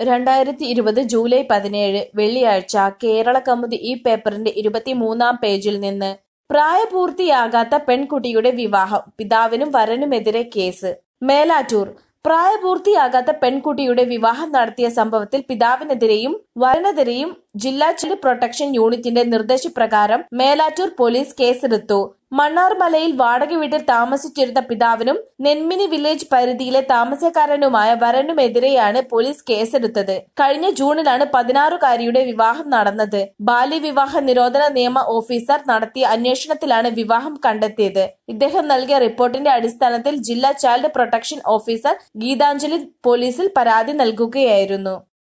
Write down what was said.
രണ്ടായിരത്തി ഇരുപത് ജൂലൈ പതിനേഴ് വെള്ളിയാഴ്ച കേരള കൗമുദി ഈ പേപ്പറിന്റെ ഇരുപത്തിമൂന്നാം പേജിൽ നിന്ന് പ്രായപൂർത്തിയാകാത്ത പെൺകുട്ടിയുടെ വിവാഹം പിതാവിനും വരനുമെതിരെ കേസ് മേലാറ്റൂർ പ്രായപൂർത്തിയാകാത്ത പെൺകുട്ടിയുടെ വിവാഹം നടത്തിയ സംഭവത്തിൽ പിതാവിനെതിരെയും വരനെതിരെയും ജില്ലാ ചൈൽഡ് പ്രൊട്ടക്ഷൻ യൂണിറ്റിന്റെ നിർദ്ദേശപ്രകാരം മേലാറ്റൂർ പോലീസ് കേസെടുത്തു മണ്ണാർമലയിൽ വാടക വീട്ടിൽ താമസിച്ചിരുന്ന പിതാവിനും നെന്മിനി വില്ലേജ് പരിധിയിലെ താമസക്കാരനുമായ വരനുമെതിരെയാണ് പോലീസ് കേസെടുത്തത് കഴിഞ്ഞ ജൂണിലാണ് പതിനാറുകാരിയുടെ വിവാഹം നടന്നത് ബാല്യവിവാഹ നിരോധന നിയമ ഓഫീസർ നടത്തിയ അന്വേഷണത്തിലാണ് വിവാഹം കണ്ടെത്തിയത് ഇദ്ദേഹം നൽകിയ റിപ്പോർട്ടിന്റെ അടിസ്ഥാനത്തിൽ ജില്ലാ ചൈൽഡ് പ്രൊട്ടക്ഷൻ ഓഫീസർ ഗീതാഞ്ജലി പോലീസിൽ പരാതി നൽകുകയായിരുന്നു